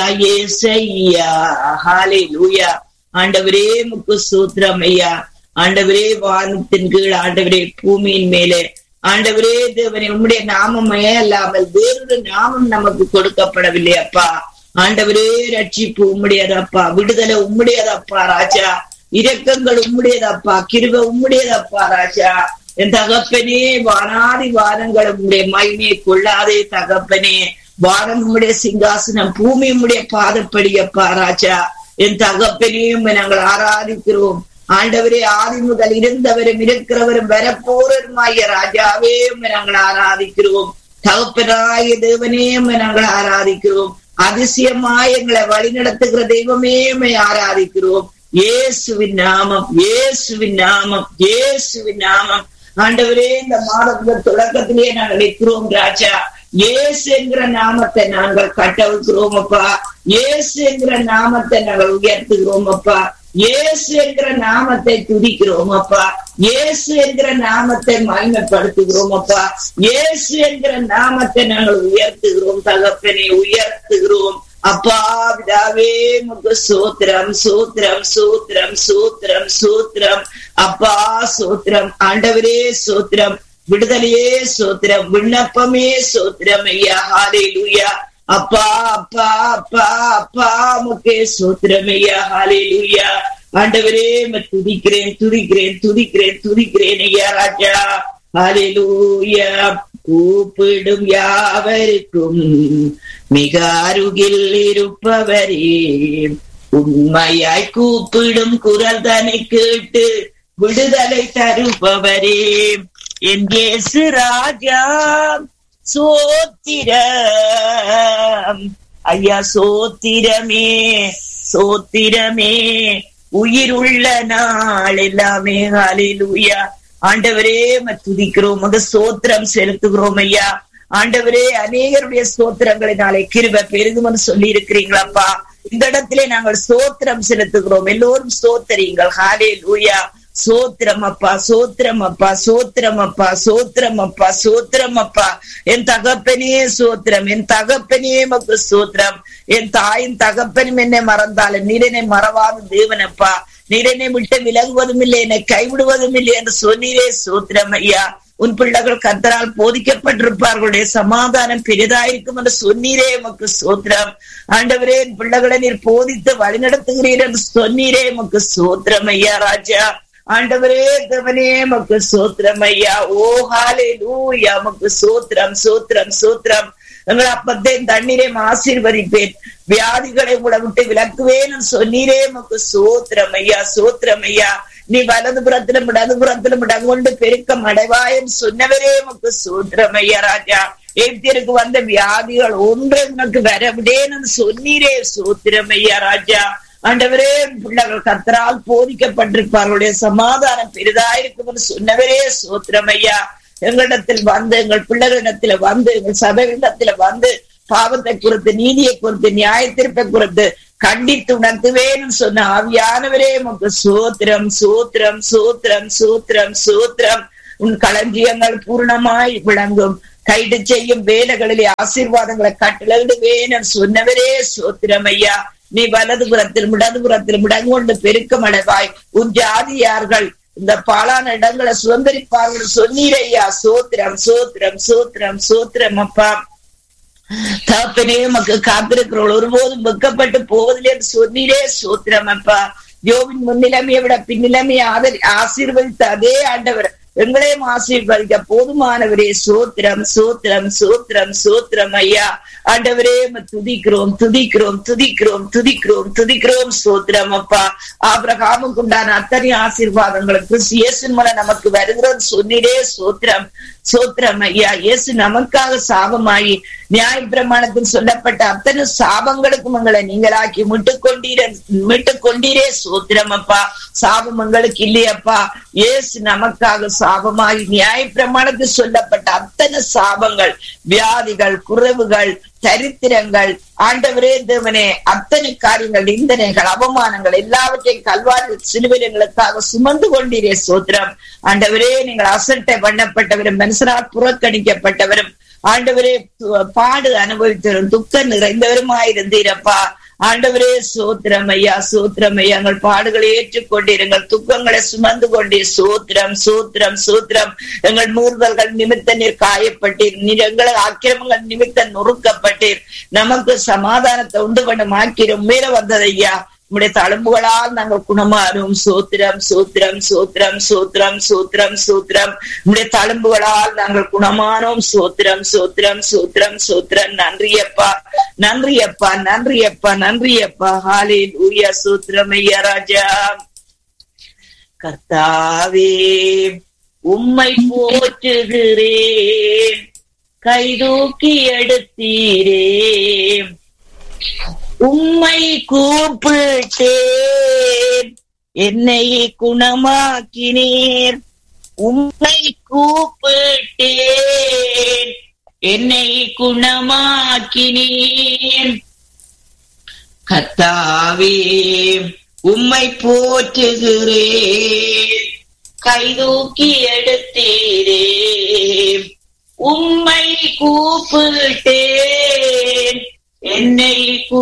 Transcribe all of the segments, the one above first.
ஏசையா ஹாலே லூயா ஆண்டவரே முக்கு சூத்திரம் ஐயா ஆண்டவரே வானத்தின் கீழ் ஆண்டவரே பூமியின் மேலே ஆண்டவரே தேவனே உம்முடைய நாமமே அல்லாமல் வேறொரு நாமம் நமக்கு கொடுக்கப்படவில்லை அப்பா ஆண்டவரே ரட்சிப்பு உம்முடையதப்பா விடுதலை உம்முடையதப்பா ராஜா இரக்கங்கள் உம்முடையதப்பா கிருப உம்முடையதப்பா ராஜா என் தகப்பனே வானாதி வாரங்கள் உம்முடைய மகிமையை கொள்ளாதே தகப்பனே வானம் உம்முடைய சிங்காசனம் பூமி உம்முடைய பாதப்படியப்பா ராஜா என் தகப்பனையும் நாங்கள் ஆராதிக்கிறோம் ஆண்டவரே ஆதி முதல் இருந்தவரும் இருக்கிறவரும் வரப்போருமாய ராஜாவே நாங்கள் ஆராதிக்கிறோம் தகப்பனாய தேவனே நாங்கள் ஆராதிக்கிறோம் அதிசயமாய் எங்களை வழிநடத்துகிற தெய்வமே ஆராதிக்கிறோம் இயேசுவின் நாமம் இயேசுவின் நாமம் இயேசுவின் நாமம் ஆண்டவரே இந்த மாதத்துல தொடக்கத்திலேயே நாங்கள் நிற்கிறோம் ராஜா இயேசு என்கிற நாமத்தை நாங்கள் கட்டவிக்கிறோம் அப்பா இயேசு என்கிற நாமத்தை நாங்கள் உயர்த்துகிறோம் அப்பா இயேசு என்கிற நாமத்தை துதிக்கிறோம் அப்பா இயேசு என்கிற நாமத்தை மகிமைப்படுத்துகிறோம் அப்பா இயேசு என்கிற நாமத்தை நாங்கள் உயர்த்துகிறோம் தகப்பனை உயர்த்துகிறோம் அப்பா பிதாவே முக சோத்திரம் சோத்திரம் சோத்திரம் சோத்திரம் சோத்திரம் அப்பா சோத்திரம் ஆண்டவரே சோத்திரம் விடுதலையே சோத்திரம் விண்ணப்பமே சோத்திரம் ஐயா ஹாலே லூயா அப்பா அப்பா அப்பா அப்பா முக்கே சோத்திரம் ஐயா ஹாலே லூயா ஆண்டவரே துதிக்கிறேன் துதிக்கிறேன் துதிக்கிறேன் துதிக்கிறேன் ஐயா ராஜா ஹாலே லூயா கூப்பிடும் யாவருக்கும் மிக அருகில் இருப்பவரே உண்மையாய் கூப்பிடும் குரல் தனை கேட்டு விடுதலை தருபவரே என் இயேசு ராஜா சோத்திரம் ஐயா சோத்திரமே சோத்திரமே உயிர் உள்ள நாள் எல்லாமே ஹalleluya ஆண்டவரே துதிக்கிறோம் மக சோத்திரம் செலுத்துகிறோம் ஐயா ஆண்டவரே அநேகருடைய சோத்திரங்களை நாளை கிருப பெருகும்னு சொல்லி இருக்கிறீங்களாப்பா இந்த இடத்திலே நாங்கள் சோத்திரம் செலுத்துகிறோம் எல்லோரும் சோத்தரிங்கள் ஹாலே லூயா சோத்திரம் அப்பா சோத்திரம் அப்பா சோத்திரம் அப்பா சோத்திரம் அப்பா சோத்திரம் அப்பா என் தகப்பனே சோத்திரம் என் தகப்பனே மக்கு சோத்திரம் என் தாயின் தகப்பனும் என்னை மறந்தாலும் நீர் என்னை மறவாத தேவனப்பா நீர் என்னை விட்டு விலகுவதும் இல்லை என்னை கைவிடுவதும் இல்லை என்று சொன்னீரே சோத்திரம் ஐயா உன் பிள்ளைகள் கத்தரால் போதிக்கப்பட்டிருப்பார்களுடைய சமாதானம் பெரிதாயிருக்கும் என்று சொன்னீரே எமக்கு சோத்திரம் ஆண்டவரே என் பிள்ளைகளை நீர் போதித்து வழிநடத்துகிறீர் என்று சொன்னீரே எமக்கு சோத்திரம் ஐயா ராஜா ஆண்டவரே தேவனே மக்கு சோத்திரம் ஐயா ஓ ஹாலே லூயா மக்கு சோத்திரம் சோத்திரம் சோத்திரம் எங்கள் அப்பத்தையும் தண்ணீரையும் ஆசீர்வதிப்பேன் வியாதிகளை உங்களை விட்டு விளக்குவேன் சொன்னீரே மக்கு சோத்திரம் ஐயா சோத்திரம் ஐயா நீ வலது புறத்திலும் இடது புறத்திலும் இடங்கொண்டு பெருக்கம் அடைவாயன்னு சொன்னவரே மக்கு சோத்திரம் ஐயா ராஜா எப்தியருக்கு வந்த வியாதிகள் ஒன்று உனக்கு வரவிடேன்னு சொன்னீரே சோத்திரம் ஐயா ராஜா ஆண்டவரே பிள்ளைகள் கத்தரால் போதிக்கப்பட்டிருப்பார்களுடைய சமாதானம் பெரிதாயிருக்கும் சொன்னவரே சோத்திரம் ஐயா எங்களிடத்தில் வந்து எங்கள் பிள்ளைகளிடத்துல வந்து எங்கள் சபைகளிடத்துல வந்து பாவத்தை குறித்து நீதியை குறித்து நியாயத்திருப்பை குறித்து கண்டித்து உணர்த்துவேன்னு சொன்ன ஆவியானவரே உமக்கு சோத்திரம் சோத்திரம் சோத்திரம் சோத்திரம் சோத்திரம் உன் களஞ்சியங்கள் பூர்ணமாய் விளங்கும் கைது செய்யும் வேலைகளிலே ஆசீர்வாதங்களை கட்டளிடுவேன் சொன்னவரே சோத்திரம் ஐயா நீ வலது புறத்தில் இடது புறத்தில் இடங்கொண்டு பெருக்கம் அடைவாய் உன் ஜாதியார்கள் இந்த பாலான இடங்களை சுதந்திரிப்பார்கள் சொன்னீரையா சோத்திரம் சோத்திரம் சோத்திரம் சோத்திரம் அப்பா தகப்பனே உமக்கு காத்திருக்கிறோம் ஒருபோதும் வெக்கப்பட்டு போவதில்லை என்று சொன்னீரே சோத்திரம் அப்பா யோவின் முன்னிலைமையை விட பின்னிலைமையை ஆதரி ஆசீர்வதித்த அதே ஆண்டவர் எங்களையும் ஆசீர்வதிக்க போதுமானவரே சோத்திரம் சோத்திரம் சோத்திரம் சோத்திரம் ஐயா ஆண்டவரே துதிக்கிறோம் துதிக்கிறோம் துதிக்கிறோம் துதிக்கிறோம் துதிக்கிறோம் சோத்திரம் அப்பா ஆபிரகாமுக்கு உண்டான அத்தனை ஆசீர்வாதங்களுக்கு இயேசு மூலம் நமக்கு வருகிறது சொன்னிடே சோத்திரம் சோத்திரம் ஐயா இயேசு நமக்காக சாபமாயி நியாய பிரமாணத்தில் சொல்லப்பட்ட அத்தனை சாபங்களுக்கும் உங்களை நீங்களாக்கி மீட்டு கொண்டீர மீட்டு கொண்டீரே சோத்திரம் அப்பா சாபம் உங்களுக்கு இல்லையப்பா இயேசு நமக்காக சாபமாகி நியாய பிரமாணத்தில் சொல்லப்பட்ட அத்தனை சாபங்கள் வியாதிகள் குறைவுகள் தரித்திரங்கள் ஆண்டவரே தேவனே அத்தனை காரியங்கள் நிந்தனைகள் அவமானங்கள் எல்லாவற்றையும் கல்வாரி சிலுவைகளுக்காக சுமந்து கொண்டீரே சோத்திரம் ஆண்டவரே நீங்கள் அசட்டை பண்ணப்பட்டவரும் மனுஷனால் புறக்கணிக்கப்பட்டவரும் ஆண்டவரே பாடு அனுபவித்தவரும் துக்கம் நிறைந்தவருமாயிருந்தீரப்பா ஆண்டவரே சோத்திரம் ஐயா சோத்திரம் ஐயா எங்கள் பாடுகளை ஏற்றுக்கொண்டிருங்கள் துக்கங்களை சுமந்து கொண்டே சோத்திரம் சோத்திரம் சோத்திரம் எங்கள் மூர்தல்கள் நிமித்த நீர் காயப்பட்டீர் நீர் எங்களை ஆக்கிரமங்கள் நிமித்த நொறுக்கப்பட்டீர் நமக்கு சமாதானத்தை உண்டு பண்ண மாக்கிறோம் மேல வந்தது ஐயா உம்முடைய தழும்புகளால் நாங்கள் குணமாறும் சோத்திரம் சோத்திரம் சோத்திரம் சோத்திரம் சோத்திரம் சோத்திரம் உம்முடைய தழும்புகளால் நாங்கள் குணமானோம் சோத்திரம் சோத்திரம் சோத்திரம் சோத்திரம் நன்றியப்பா நன்றியப்பா நன்றியப்பா நன்றியப்பா ஹாலே லூயா சோத்திரம் ஐயா ராஜா கர்த்தாவே உம்மை போற்றுகிறேன் கைதூக்கி எடுத்தீரே உம்மை கூப்பிட்டேன் என்னை குணமாக்கினீர் உம்மை கூப்பிட்டேன் என்னை குணமாக்கினீர் கத்தாவே உம்மை போற்றுகிறேன் கைதூக்கி எடுத்தீரே உம்மை கூப்பிட்டேன் என்னை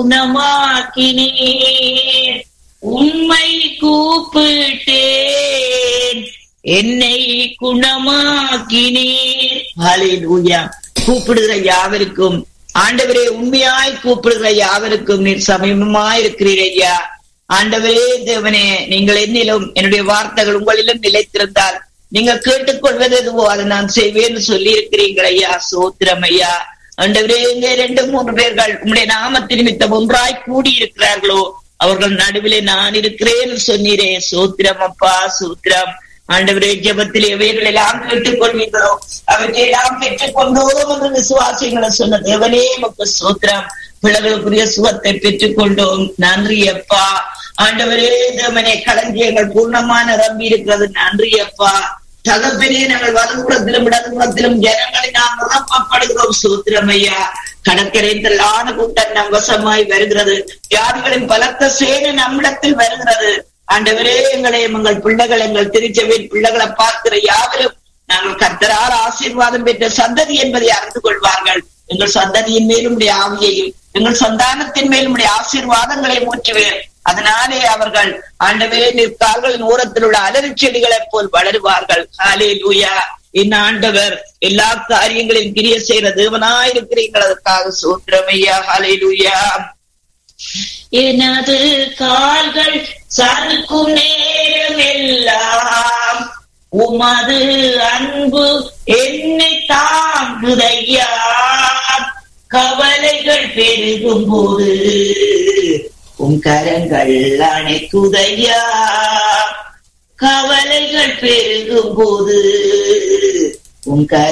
குணமாக்கினீர் உம்மை கூப்பிட்டேன் என்னை குணமாக்கினீர் ஹalleluya கூப்பிடுகிற யாவருக்கும் ஆண்டவரே உண்மையாய் கூப்பிடுகிற யாவருக்கும் நீர் சமீபமாய் இருக்கிறீர் ஐயா ஆண்டவரே தேவனே நீங்கள் என்னிலும் என்னுடைய வார்த்தைகள் உங்களிலும் நிலைத்திருந்தால் நீங்க கேட்டுக்கொள்வது எதுவோ அதை நான் செய்வேன்னு சொல்லி இருக்கிறீர்கள் ஐயா சோத்திரம் ஐயா ஆண்டவரே இங்கே ரெண்டு மூன்று பேர்கள் உங்களுடைய நாமத்து நிமித்தம் ஒன்றாய் கூடி இருக்கிறார்களோ அவர்கள் நடுவிலே நான் இருக்கிறேன் சொன்னீரே சோத்திரம் அப்பா சோத்திரம் ஆண்டவரே ஜபத்தில் எவைகள் எல்லாம் கேட்டுக் கொள்வீர்களோ அவற்றை எல்லாம் பெற்றுக் கொண்டோம் என்று விசுவாசிகளை சொன்ன தேவனே மக்கு சோத்திரம் பிள்ளைகளுக்குரிய சுகத்தை பெற்றுக் கொண்டோம் நன்றி அப்பா ஆண்டவரே தேவனே களஞ்சியங்கள் பூர்ணமான ரம்பி இருக்கிறது நன்றி அப்பா தகப்பனே நாங்கள் வலதுபுறத்திலும் இடதுபுறத்திலும் ஜனங்களை நாம் நிரப்பப்படுகிறோம் சூத்திரம் ஐயா கடற்கரை திரளான கூட்டம் நம் வசமாய் வருகிறது யாருகளின் பலத்த சேனை நம்மிடத்தில் வருகிறது ஆண்டவரே எங்களை எங்கள் பிள்ளைகள் எங்கள் திருச்சபையின் பிள்ளைகளை பார்க்கிற யாவரும் நாங்கள் கர்த்தரால் ஆசீர்வாதம் பெற்ற சந்ததி என்பதை அறிந்து கொள்வார்கள் எங்கள் சந்ததியின் மேலும் உடைய ஆவியையும் எங்கள் சந்தானத்தின் மேலும் உடைய ஆசீர்வாதங்களை ஊற்றுவேன் அதனாலே அவர்கள் ஆண்டவே நிற்கார்களின் ஓரத்தில் உள்ள அலறி செடிகளைப் போல் வளருவார்கள் ஹாலே லூயா என் ஆண்டவர் எல்லா காரியங்களையும் கிரிய செய்கிற தேவனாயிருக்கிறீர்கள் அதற்காக சோத்திரமையா ஹாலே லூயா எனது கால்கள் சறுக்கும் நேரம் எல்லாம் உமது அன்பு என்னை தாங்குதையா கவலைகள் பெருகும் போது உன் கரங்கள் அணைக்குதையா கவலைகள் பெருகும் போது உன் கர